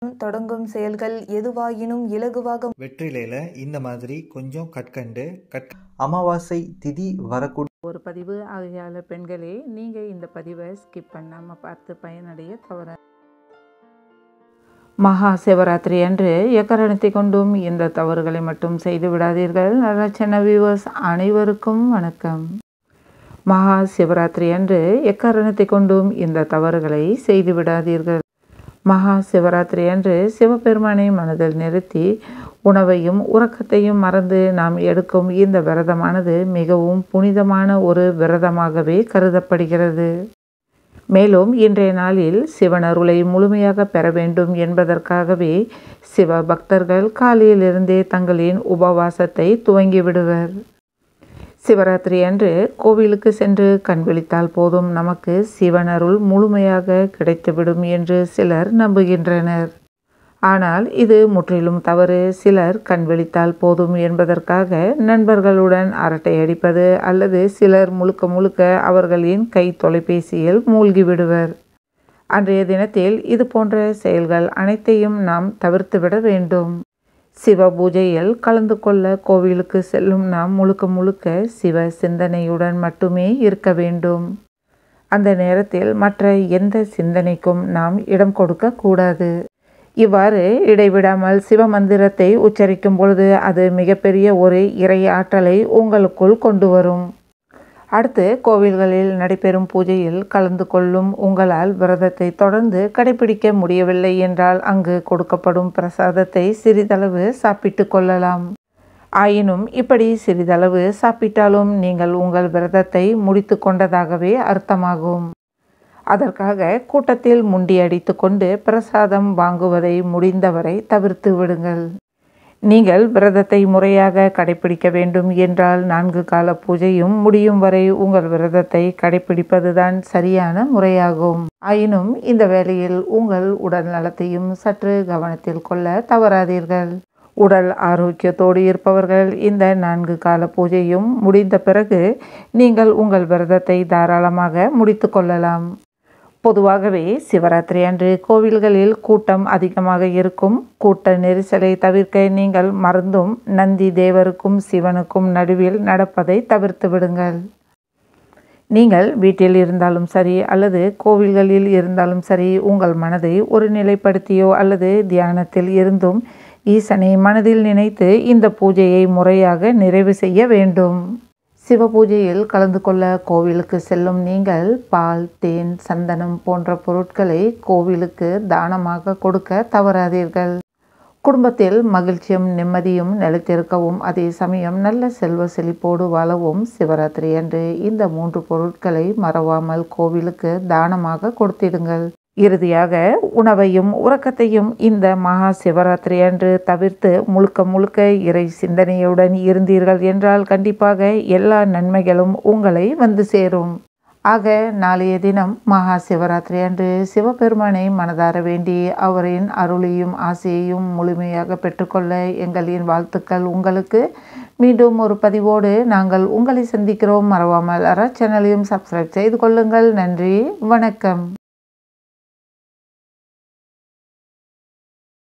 தொடங்கும் செயல்கள் எதுவாயினும் இலகுவாக வெற்றிலையில் இந்த மாதிரி கொஞ்சம் கற்கண்டு கற் அமாவாசை திதி வரக்கூடிய ஒரு பதிவு ஆகையால் பெண்களே நீங்கள் இந்த பதிவை ஸ்கிப் பண்ணாமல் பார்த்து பயனடைய தவற மகா சிவராத்திரி அன்று எக்காரணத்தை கொண்டும் இந்த தவறுகளை மட்டும் செய்து விடாதீர்கள் நல்ல வியூவர்ஸ் அனைவருக்கும் வணக்கம் மகா சிவராத்திரி அன்று எக்காரணத்தை கொண்டும் இந்த தவறுகளை செய்து விடாதீர்கள் மகா சிவராத்திரி அன்று சிவபெருமானை மனதில் நிறுத்தி உணவையும் உறக்கத்தையும் மறந்து நாம் எடுக்கும் இந்த விரதமானது மிகவும் புனிதமான ஒரு விரதமாகவே கருதப்படுகிறது மேலும் இன்றைய நாளில் சிவன் அருளை முழுமையாக பெற வேண்டும் என்பதற்காகவே சிவ பக்தர்கள் காலையிலிருந்தே தங்களின் உபவாசத்தை துவங்கிவிடுவர் சிவராத்திரி அன்று கோவிலுக்கு சென்று கண் விழித்தால் போதும் நமக்கு சிவன் அருள் முழுமையாக கிடைத்துவிடும் என்று சிலர் நம்புகின்றனர் ஆனால் இது முற்றிலும் தவறு சிலர் கண் விழித்தால் போதும் என்பதற்காக நண்பர்களுடன் அரட்டை அடிப்பது அல்லது சிலர் முழுக்க முழுக்க அவர்களின் கை தொலைபேசியில் மூழ்கிவிடுவர் அன்றைய தினத்தில் இது போன்ற செயல்கள் அனைத்தையும் நாம் தவிர்த்துவிட வேண்டும் சிவ பூஜையில் கலந்து கொள்ள கோவிலுக்கு செல்லும் நாம் முழுக்க முழுக்க சிவ சிந்தனையுடன் மட்டுமே இருக்க வேண்டும் அந்த நேரத்தில் மற்ற எந்த சிந்தனைக்கும் நாம் இடம் கொடுக்க கூடாது இவ்வாறு இடைவிடாமல் சிவ மந்திரத்தை உச்சரிக்கும் பொழுது அது மிகப்பெரிய ஒரு இறை ஆற்றலை உங்களுக்குள் கொண்டு வரும் அடுத்து கோவில்களில் நடைபெறும் பூஜையில் கலந்து கொள்ளும் உங்களால் விரதத்தை தொடர்ந்து கடைபிடிக்க முடியவில்லை என்றால் அங்கு கொடுக்கப்படும் பிரசாதத்தை சிறிதளவு சாப்பிட்டு கொள்ளலாம் ஆயினும் இப்படி சிறிதளவு சாப்பிட்டாலும் நீங்கள் உங்கள் விரதத்தை முடித்து கொண்டதாகவே அர்த்தமாகும் அதற்காக கூட்டத்தில் முண்டி அடித்து கொண்டு பிரசாதம் வாங்குவதை முடிந்தவரை தவிர்த்து விடுங்கள் நீங்கள் விரதத்தை முறையாக கடைபிடிக்க வேண்டும் என்றால் நான்கு கால பூஜையும் முடியும் வரை உங்கள் விரதத்தை கடைபிடிப்பதுதான் சரியான முறையாகும் ஆயினும் இந்த வேளையில் உங்கள் உடல் நலத்தையும் சற்று கவனத்தில் கொள்ள தவறாதீர்கள் உடல் ஆரோக்கியத்தோடு இருப்பவர்கள் இந்த நான்கு கால பூஜையும் முடிந்த பிறகு நீங்கள் உங்கள் விரதத்தை தாராளமாக முடித்து கொள்ளலாம் பொதுவாகவே சிவராத்திரி அன்று கோவில்களில் கூட்டம் அதிகமாக இருக்கும் கூட்ட நெரிசலை தவிர்க்க நீங்கள் மறந்தும் நந்தி தேவருக்கும் சிவனுக்கும் நடுவில் நடப்பதை தவிர்த்து விடுங்கள் நீங்கள் வீட்டில் இருந்தாலும் சரி அல்லது கோவில்களில் இருந்தாலும் சரி உங்கள் மனதை ஒரு நிலைப்படுத்தியோ அல்லது தியானத்தில் இருந்தும் ஈசனை மனதில் நினைத்து இந்த பூஜையை முறையாக நிறைவு செய்ய வேண்டும் சிவ பூஜையில் கலந்து கொள்ள கோவிலுக்கு செல்லும் நீங்கள் பால் தேன் சந்தனம் போன்ற பொருட்களை கோவிலுக்கு தானமாக கொடுக்க தவறாதீர்கள் குடும்பத்தில் மகிழ்ச்சியும் நிம்மதியும் நிலைத்திருக்கவும் அதே சமயம் நல்ல செல்வ செழிப்போடு வாழவும் சிவராத்திரி அன்று இந்த மூன்று பொருட்களை மறவாமல் கோவிலுக்கு தானமாக கொடுத்திடுங்கள் இறுதியாக உணவையும் உறக்கத்தையும் இந்த மகா சிவராத்திரி அன்று தவிர்த்து முழுக்க முழுக்க இறை சிந்தனையுடன் இருந்தீர்கள் என்றால் கண்டிப்பாக எல்லா நன்மைகளும் உங்களை வந்து சேரும் ஆக நாளைய தினம் மகா சிவராத்திரி அன்று சிவபெருமானை மனதார வேண்டி அவரின் அருளையும் ஆசையையும் முழுமையாக பெற்றுக்கொள்ள எங்களின் வாழ்த்துக்கள் உங்களுக்கு மீண்டும் ஒரு பதிவோடு நாங்கள் உங்களை சந்திக்கிறோம் மறவாமல் அற சேனலையும் சப்ஸ்கிரைப் செய்து கொள்ளுங்கள் நன்றி வணக்கம்